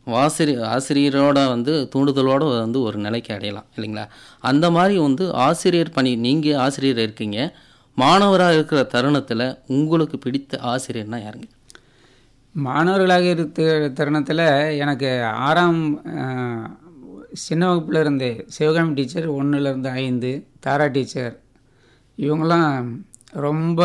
ஆசிரியர் ஆசிரியரோட வந்து தூண்டுதலோட வந்து ஒரு நிலைக்கு அடையலாம் இல்லைங்களா அந்த மாதிரி வந்து ஆசிரியர் பணி நீங்கள் ஆசிரியர் இருக்கீங்க மாணவராக இருக்கிற தருணத்தில் உங்களுக்கு பிடித்த ஆசிரியர்னா யாருங்க மாணவர்களாக இருக்க தருணத்தில் எனக்கு ஆறாம் அஹ், சின்ன வகுப்புல இருந்தே சிவகாமி டீச்சர் ஒன்றுலேருந்து ஐந்து தாரா டீச்சர் இவங்கெல்லாம் ரொம்ப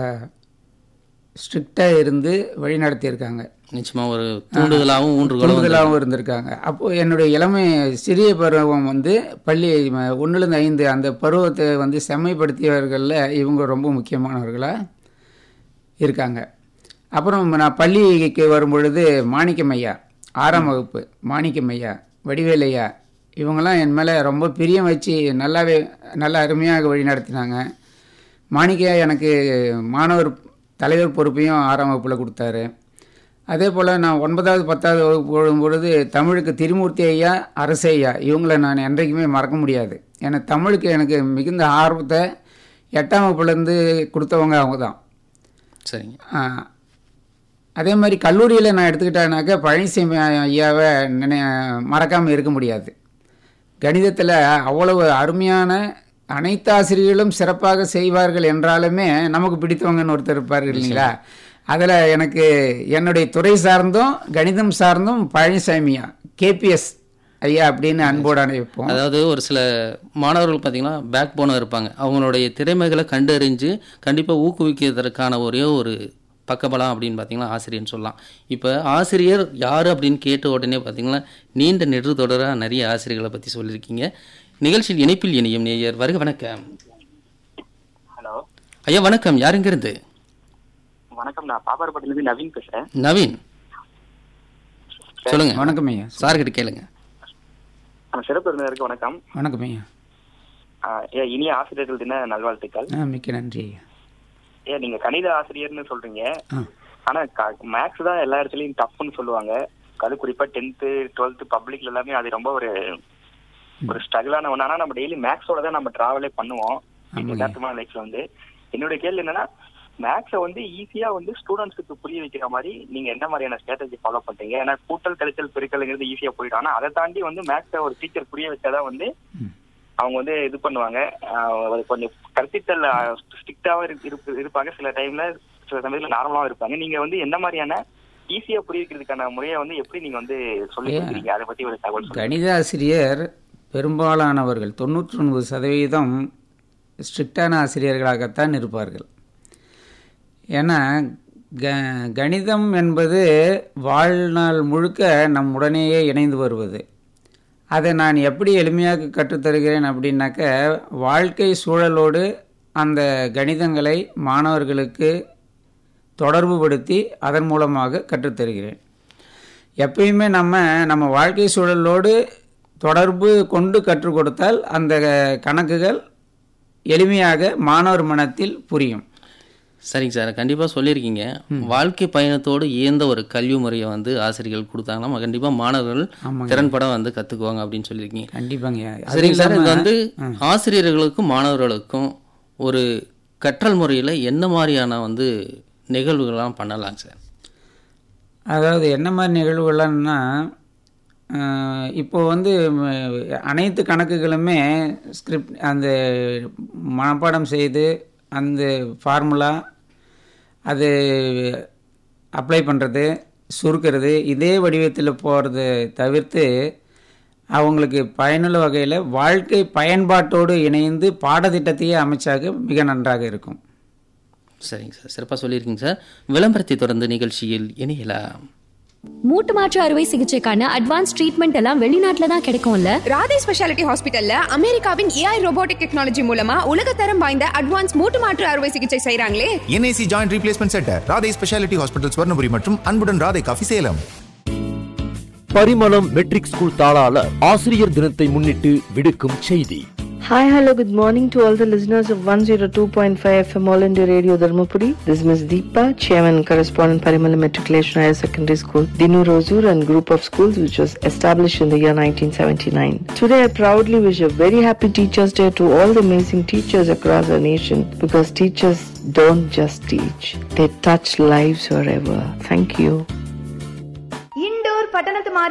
ஸ்ட்ரிக்டாக இருந்து வழி நடத்தியிருக்காங்க நிச்சயமாக ஒரு தூண்டுதலாகவும் ஊன்றுகோலும் வந்து- கூடுதலாகவும் இருந்திருக்காங்க அப்போது என்னுடைய இளமை சிறிய பருவம் வந்து பள்ளி ம- ஒண்ணுலேருந்து ஐந்து அந்த பருவத்தை வந்து செம்மைப்படுத்தியவர்களில் இவங்க ரொம்ப முக்கியமானவர்களாக இருக்காங்க அப்புறம் நான் பள்ளிக்கு வரும்பொழுது மாணிக்கம் ஐயா ஆறாம் வகுப்பு மாணிக்கம் ஐயா வடிவேல் ஐயா இவங்கெல்லாம் என் மேலே ரொம்ப பிரியம் வச்சு நல்லாவே நல்ல அருமையாக வழி நடத்தினாங்க மாணிக்க எனக்கு மாணவர் தலைவர் பொறுப்பையும் ஆறாம் வகுப்பில் கொடுத்தாரு அதே போல் நான் ஒன்பதாவது பத்தாவது வகுப்பு போடும் பொழுது தமிழுக்கு திருமூர்த்தி ஐயா அரசு ஐயா இவங்களை நான் என்றைக்குமே மறக்க முடியாது ஏன்னா தமிழுக்கு எனக்கு மிகுந்த ஆர்வத்தை எட்டாம் வகுப்புலேருந்து கொடுத்தவங்க அவங்க தான் சரிங்க ஆ, அதே மாதிரி கல்லூரியில் நான் எடுத்துக்கிட்டேனாக்கா பழனிசாமி ஐயாவை நினை மறக்காமல் இருக்க முடியாது கணிதத்தில் அவ்வளவு அருமையான அனைத்து ஆசிரியர்களும் சிறப்பாக செய்வார்கள் என்றாலுமே நமக்கு பிடித்தவங்கன்னு ஒருத்தர் இருப்பார் இல்லைங்களா அதில் எனக்கு என்னுடைய துறை சார்ந்தும் கணிதம் சார்ந்தும் பழனிசாமியா கேபிஎஸ் ஐயா அப்படின்னு அன்போடு அணைப்போம் அதாவது ஒரு சில மாணவர்கள் பார்த்தீங்கன்னா பேக் போனாக இருப்பாங்க அவங்களுடைய திறமைகளை கண்டறிஞ்சு கண்டிப்பாக ஊக்குவிக்கிறதற்கான ஒரே ஒரு பக்கபலம் அப்படின்னு பார்த்தீங்கன்னா ஆசிரியர்னு சொல்லலாம் இப்போ ஆசிரியர் யார் அப்படின்னு கேட்ட உடனே பார்த்தீங்கன்னா நீண்ட நெடு தொடராக நிறைய ஆசிரியர்களை பற்றி சொல்லியிருக்கீங்க நிகழ்ச்சியில் இணைப்பில் இணையும் நேயர் வருக வணக்கம் ஹலோ ஐயா வணக்கம் யாருங்க இருந்து வணக்கம் நான் பாப்பாரப்பட்டிலேருந்து நவீன் பேசுறேன் நவீன் சொல்லுங்க வணக்கம் ஐயா சார்கிட்ட கேளுங்க நம்ம சிறப்பு விருந்தினருக்கு வணக்கம் வணக்கம் ஐயா ஆஹ் ஏன் இனிய ஆசிரியர்கள் தின நல்வாழ்த்துக்கள் ஆ மிக்க நன்றி ஐயா ஏன் நீங்க கணித ஆசிரியர்னு சொல்றீங்க ஆ ஆனா மேக்ஸ் தான் எல்லா இடத்துலயும் டஃப்னு சொல்லுவாங்க அது குறிப்பா டென்த்து டுவெல்த் பப்ளிக்ல எல்லாமே அது ரொம்ப ஒரு ஒரு ஸ்ட்ரகிளான ஒன்று ஆனா நம்ம டெய்லி மேக்ஸோட தான் நம்ம டிராவலே பண்ணுவோம் யதார்த்தமான லைஃப்ல வந்து என்னுடைய கேள்வி என்னன்னா மேக்ஸை வந்து ஈஸியா வந்து ஸ்டூடெண்ட்ஸுக்கு புரிய வைக்கிற மாதிரி நீங்க என்ன மாதிரியான ஸ்ட்ராட்டஜி ஃபாலோ பண்றீங்க ஏன்னா கூட்டல் கழித்தல் பெருக்கல்ங்கிறது ஈஸியா போயிடும் ஆனா அதை தாண்டி வந்து மேக்ஸை ஒரு டீச்சர் புரிய வச்சாதான் வந்து அவங்க வந்து இது பண்ணுவாங்க ஆஹ் அது கொஞ்சம் கற்பித்தல் ஸ்ட்ரிக்டாவும் இருப்பாங்க சில டைம்ல சில சமயத்துல நார்மலாவும் இருப்பாங்க நீங்க வந்து என்ன மாதிரியான ஈஸியா புரிய வைக்கிறதுக்கான முறையை வந்து எப்படி நீங்க வந்து சொல்லி கொடுக்குறீங்க அதை பத்தி ஒரு தகவல் சொல்லுங்க கணித ஆசிரியர் பெரும்பாலானவர்கள் தொண்ணூற்றி ஒன்பது சதவீதம் ஸ்ட்ரிக்டான ஆசிரியர்களாகத்தான் இருப்பார்கள் ஏன்னா க கணிதம் என்பது வாழ்நாள் முழுக்க நம் உடனேயே இணைந்து வருவது அதை நான் எப்படி எளிமையாக கற்றுத்தருகிறேன் அப்படின்னாக்க வாழ்க்கை சூழலோடு அந்த கணிதங்களை மாணவர்களுக்கு தொடர்புபடுத்தி அதன் மூலமாக கற்றுத்தருகிறேன் எப்பயுமே நம்ம நம்ம வாழ்க்கை சூழலோடு தொடர்பு கொண்டு கற்றுக் கொடுத்தால் அந்த கணக்குகள் எளிமையாக மாணவர் மனத்தில் புரியும் சரிங்க சார் கண்டிப்பாக சொல்லியிருக்கீங்க வாழ்க்கை பயணத்தோடு இயந்த ஒரு கல்வி முறையை வந்து ஆசிரியர்கள் கொடுத்தாங்கன்னா கண்டிப்பாக மாணவர்கள் திறன்பட வந்து கற்றுக்குவாங்க அப்படின்னு சொல்லியிருக்கீங்க கண்டிப்பாங்க அது சரிங்க சார் இது இல்லாம- வந்து ஆசிரியர்களுக்கும் மாணவர்களுக்கும் ஒரு கற்றல் முறையில் என்ன மாதிரியான வந்து நிகழ்வுகள்லாம் பண்ணலாம் சார் அதாவது என்ன மாதிரி நிகழ்வுகள்லாம்னா அஹ், இப்போ வந்து ம, அனைத்து கணக்குகளுமே ஸ்கிரிப்ட் அந்த மனப்பாடம் செய்து அந்த ஃபார்முலா அது அப்ளை பண்ணுறது சுருக்கிறது இதே வடிவத்தில் போகிறது தவிர்த்து அவங்களுக்கு பயனுள்ள வகையில் வாழ்க்கை பயன்பாட்டோடு இணைந்து பாடத்திட்டத்தையே அமைச்சாக மிக நன்றாக இருக்கும் சரிங்க சார் சிறப்பாக சொல்லியிருக்கீங்க சார் விளம்பரத்தை தொடர்ந்து நிகழ்ச்சியில் இணையலாம் மூட்டு மாற்று அறுவை சிகிச்சைக்கான அட்வான்ஸ் ட்ரீட்மெண்ட் எல்லாம் வெளிநாட்டுல தான் கிடைக்கும்ல ராதே ஸ்பெஷாலிட்டி ஹாஸ்பிட்டல்ல அமெரிக்காவின் ஏஐ ரோபோட்டிக் டெக்னாலஜி மூலமா உலகத்தரம் வாய்ந்த அட்வான்ஸ் மூட்டு மாற்று அறுவை சிகிச்சை செய்றாங்களே N I C joint replacement centre Radhai speciality hospital Swarnapuri மற்றும் அன்புடன் Radhai coffee Salem Parimalam matric school தாளாளர் ஆசிரியர் தினத்தை முன்னிட்டு விடுக்கும் செய்தி Hi, hello, good morning to all the listeners of 102.5 FM All India Radio Dharmapuri. This is Ms. Deepa, Chairman and Correspondent Parimala Matriculation Higher Secondary School, Dinu Rozur and group of schools which was established in the year 1979. Today I proudly wish a very happy Teachers Day to all the amazing teachers across our nation because teachers don't just teach, they touch lives forever. Thank you. Indore ಪಟ್ಟಣದ ಮಾರಿ